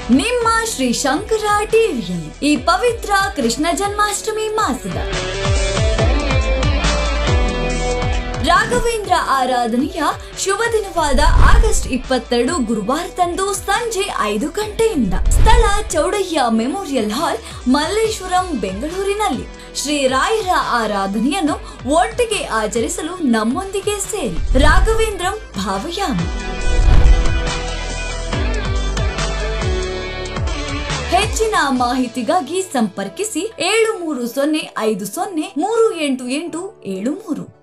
ನಿಮ್ಮ ಶ್ರೀ ಶಂಕರ ಟಿವಿಯಲ್ಲಿ ಈ ಪವಿತ್ರ ಕೃಷ್ಣ ಜನ್ಮಾಷ್ಟಮಿ ಮಾಸದ ರಾಘವೇಂದ್ರ ಆರಾಧನೆಯ ಶುಭ ದಿನವಾದ ಆಗಸ್ಟ್ ಇಪ್ಪತ್ತೆರಡು ಗುರುವಾರದಂದು ಸಂಜೆ ಐದು ಗಂಟೆಯಿಂದ ಸ್ಥಳ ಚೌಡಯ್ಯ ಮೆಮೋರಿಯಲ್ ಹಾಲ್ ಮಲ್ಲೇಶ್ವರಂ ಬೆಂಗಳೂರಿನಲ್ಲಿ ಶ್ರೀ ರಾಯರ ಆರಾಧನೆಯನ್ನು ಒಟ್ಟಿಗೆ ಆಚರಿಸಲು ನಮ್ಮೊಂದಿಗೆ ಸೇರಿ ರಾಘವೇಂದ್ರಂ ಭಾವಯಾಮಿ ಹೆಚ್ಚಿನ ಮಾಹಿತಿಗಾಗಿ ಸಂಪರ್ಕಿಸಿ ಏಳು ಮೂರು ಸೊನ್ನೆ ಐದು ಸೊನ್ನೆ ಮೂರು ಎಂಟು ಎಂಟು ಏಳು ಮೂರು